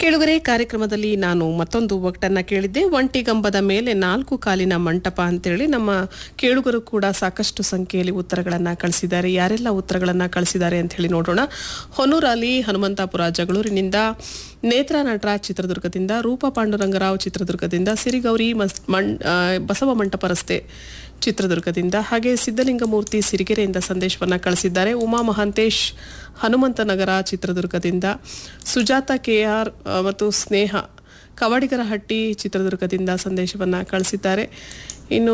ಕೆಳಗರೆ ಕಾರ್ಯಕ್ರಮದಲ್ಲಿ ನಾನು ಮತ್ತೊಂದು ಒಗ್ಟನ್ನ ಕೇಳಿದ್ದೆ ಒಂಟಿಗಂಬದ ಮೇಲೆ ನಾಲ್ಕು ಕಾಲಿನ ಮಂಟಪ ಅಂತೇಳಿ ನಮ್ಮ ಕೇಳುಗರು ಕೂಡ ಸಾಕಷ್ಟು ಸಂಖ್ಯೆಯಲ್ಲಿ ಉತ್ತರಗಳನ್ನ ಕಳಿಸಿದ್ದಾರೆ ಯಾರೆಲ್ಲ ಉತ್ತರಗಳನ್ನ ಕಳಿಸಿದ್ದಾರೆ ಅಂತ ಹೇಳಿ ನೋಡೋಣ ಹೊನ್ನೂರಲ್ಲಿ ಹನುಮಂತಾಪುರ ಜಗಳೂರಿನಿಂದ ನೇತ್ರ ನಟರಾಜ್ ಚಿತ್ರದುರ್ಗದಿಂದ ರೂಪ ಪಾಂಡುರಂಗರಾವ್ ಚಿತ್ರದುರ್ಗದಿಂದ ಸಿರಿಗೌರಿ ಮಸ್ ಮಣ್ ಆ, ಬಸವ ಮಂಟಪ ರಸ್ತೆ ಚಿತ್ರದುರ್ಗದಿಂದ ಹಾಗೆ ಸಿದ್ದಲಿಂಗಮೂರ್ತಿ ಸಿರಿಗೆರೆಯಿಂದ ಸಂದೇಶವನ್ನ ಕಳಿಸಿದ್ದಾರೆ ಉಮಾ ಮಹಾಂತೇಶ್ ಹನುಮಂತನಗರ ಚಿತ್ರದುರ್ಗದಿಂದ ಸುಜಾತ ಕೆಆರ್ ಆ, ಮತ್ತು ಸ್ನೇಹ ಕವಡಿಗರಹಟ್ಟಿ ಚಿತ್ರದುರ್ಗದಿಂದ ಸಂದೇಶವನ್ನ ಕಳಿಸಿದ್ದಾರೆ ಇನ್ನು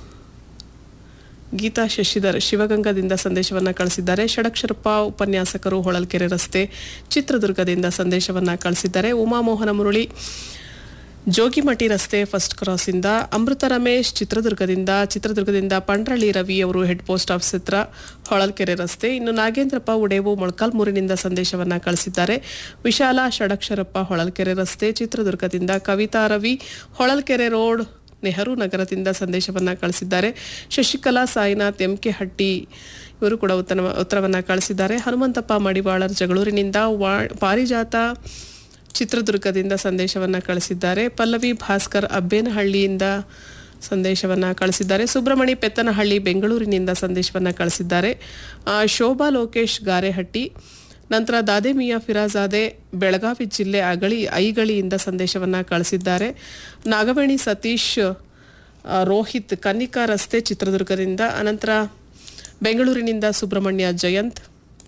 ಗೀತಾ ಶಶಿಧರ್ ಶಿವಗಂಗದಿಂದ ಸಂದೇಶವನ್ನ ಕಳಿಸಿದ್ದಾರೆ ಷಡಕ್ಷರಪ್ಪ ಉಪನ್ಯಾಸಕರು ಹೊಳಲ್ಕೆರೆ ರಸ್ತೆ ಚಿತ್ರದುರ್ಗದಿಂದ ಸಂದೇಶವನ್ನ ಕಳಿಸಿದ್ದಾರೆ ಉಮಾಮೋಹನ ಮುರಳಿ ಜೋಗಿಮಠಿ ರಸ್ತೆ ಫಸ್ಟ್ ಕ್ರಾಸ್ ಇಂದ ಅಮೃತ ರಮೇಶ್ ಚಿತ್ರದುರ್ಗದಿಂದ ಚಿತ್ರದುರ್ಗದಿಂದ ಪಂಡ್ರಳ್ಳಿ ರವಿ ಅವರು ಹೆಡ್ ಪೋಸ್ಟ್ ಆಫೀಸ್ ಹತ್ರ ಹೊಳಲ್ಕೆರೆ ರಸ್ತೆ ಇನ್ನು ನಾಗೇಂದ್ರಪ್ಪ ಉಡೇವು ಮೊಳಕಾಲ್ಮೂರಿನಿಂದ ಸಂದೇಶವನ್ನ ಕಳಿಸಿದ್ದಾರೆ ವಿಶಾಲ ಷಡಕ್ಷರಪ್ಪ ಹೊಳಲ್ಕೆರೆ ರಸ್ತೆ ಚಿತ್ರದುರ್ಗದಿಂದ ಕವಿತಾ ರವಿ ಹೊಳಲ್ಕೆರೆ ರೋಡ್ ನೆಹರು ನಗರದಿಂದ ಸಂದೇಶವನ್ನ ಕಳಿಸಿದ್ದಾರೆ ಶಶಿಕಲಾ ಸಾಯಿನಾಥ್ ಎಂಕೆ ಹಟ್ಟಿ ಇವರು ಕೂಡ ಉತ್ತರ ಉತ್ತರವನ್ನ ಕಳಿಸಿದ್ದಾರೆ ಹನುಮಂತಪ್ಪ ಮಡಿವಾಳರ್ ಜಗಳೂರಿನಿಂದ ವಾ- ಪಾರಿಜಾತ ಚಿತ್ರದುರ್ಗದಿಂದ ಸಂದೇಶವನ್ನ ಕಳಿಸಿದ್ದಾರೆ ಪಲ್ಲವಿ ಭಾಸ್ಕರ್ ಅಬ್ಬೇನಹಳ್ಳಿಯಿಂದ ಸಂದೇಶವನ್ನ ಕಳಿಸಿದ್ದಾರೆ ಸುಬ್ರಹ್ಮಣಿ ಪೆತ್ತನಹಳ್ಳಿ ಬೆಂಗಳೂರಿನಿಂದ ಸಂದೇಶವನ್ನ ಕಳಿಸಿದ್ದಾರೆ ಆ, ಶೋಭಾ ಲೋಕೇಶ್ ಗಾರೆಹಟ್ಟಿ ನಂತರ ದಾದೇಮಿಯಾ ಫಿರಾಜಾದೆ ಬೆಳಗಾವಿ ಜಿಲ್ಲೆ ಅಗಳಿ ಐಗಳಿಯಿಂದ ಸಂದೇಶವನ್ನ ಕಳಿಸಿದ್ದಾರೆ ನಾಗವೇಣಿ ಸತೀಶ್ ಆ, ರೋಹಿತ್ ಕನ್ನಿಕಾ ರಸ್ತೆ ಚಿತ್ರದುರ್ಗದಿಂದ ಅನಂತರ ಬೆಂಗಳೂರಿನಿಂದ ಸುಬ್ರಹ್ಮಣ್ಯ ಜಯಂತ್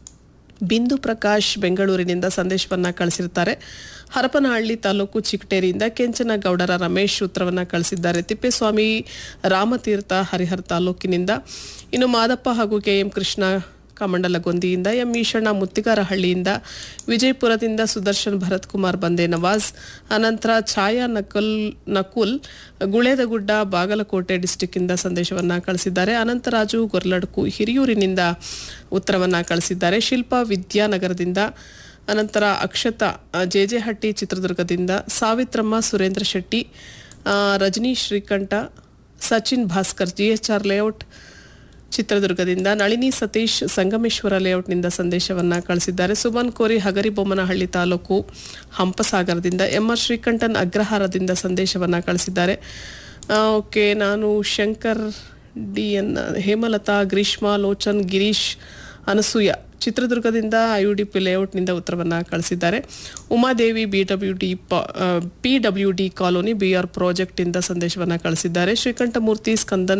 ಬಿಂದು ಪ್ರಕಾಶ್ ಬೆಂಗಳೂರಿನಿಂದ ಸಂದೇಶವನ್ನ ಕಳಿಸಿರ್ತಾರೆ ಹರಪನಹಳ್ಳಿ ತಾಲೂಕು ಚಿಕ್ಕಟೇರಿಯಿಂದ ಕೆಂಚನಗೌಡರ ರಮೇಶ್ ಉತ್ತರವನ್ನ ಕಳಿಸಿದ್ದಾರೆ ತಿಪ್ಪೇಸ್ವಾಮಿ ರಾಮತೀರ್ಥ ಹರಿಹರ ತಾಲೂಕಿನಿಂದ ಇನ್ನು ಮಾದಪ್ಪ ಹಾಗೂ ಕೆಎಂ ಕೃಷ್ಣ ಕಮಂಡಲಗೊಂದಿಯಿಂದ ಎಂ ಈಶಣ್ಣ ಮುತ್ತಿಗಾರಹಳ್ಳಿಯಿಂದ ವಿಜಯಪುರದಿಂದ ಸುದರ್ಶನ್ ಭರತ್ ಕುಮಾರ್ ಬಂದೆ ನವಾಜ್ ಅನಂತರ ಛಾಯಾ ನಕಲ್ ನಕುಲ್ ಗುಳೇದಗುಡ್ಡ ಬಾಗಲಕೋಟೆ ಡಿಸ್ಟಿಕ್ ಇಂದ ಸಂದೇಶವನ್ನ ಕಳಿಸಿದ್ದಾರೆ ಅನಂತರಾಜು ಗೊರ್ಲಡ್ಕು ಹಿರಿಯೂರಿನಿಂದ ಉತ್ತರವನ್ನ ಕಳಿಸಿದ್ದಾರೆ ಶಿಲ್ಪಾ ವಿದ್ಯಾನಗರದಿಂದ ಅನಂತರ ಅಕ್ಷತಾ ಜೆಜೆಹಟ್ಟಿ ಚಿತ್ರದುರ್ಗದಿಂದ ಸಾವಿತ್ರಮ್ಮ ಸುರೇಂದ್ರ ಶೆಟ್ಟಿ ಆ, ರಜನಿ ಶ್ರೀಕಂಠ ಸಚಿನ್ ಭಾಸ್ಕರ್ ಜಿಎಚ್ಆರ್ ಲೇಔಟ್ ಚಿತ್ರದುರ್ಗದಿಂದ ನಳಿನಿ ಸತೀಶ್ ಸಂಗಮೇಶ್ವರ ಲೇಔಟ್ನಿಂದ ಸಂದೇಶವನ್ನ ಕಳಿಸಿದ್ದಾರೆ ಸುಮನ್ ಕೋರಿ ಹಗರಿಬೊಮ್ಮನಹಳ್ಳಿ ತಾಲೂಕು ಹಂಪಸಾಗರದಿಂದ ಎಂಆರ್ ಶ್ರೀಕಂಠನ್ ಅಗ್ರಹಾರದಿಂದ ಸಂದೇಶವನ್ನ ಕಳಿಸಿದ್ದಾರೆ ಆ, ಓಕೆ ನಾನು ಶಂಕರ್ ಡಿ ಎನ್ ಹೇಮಲತಾ ಗ್ರೀಷ್ಮಾ ಲೋಚನ್ ಗಿರೀಶ್ ಅನಸೂಯ ಚಿತ್ರದುರ್ಗದಿಂದ ಐಯುಡಿಪಿ ಲೇಔಟ್ನಿಂದ ಉತ್ತರವನ್ನ ಕಳಿಸಿದ್ದಾರೆ Umadevi B W D P W D colony BR project ಇಂದ ಸಂದೇಶವನ್ನ ಕಳಿಸಿದ್ದಾರೆ ಶ್ರೀಕಂಠಮೂರ್ತಿ ಸ್ಕಂದನ್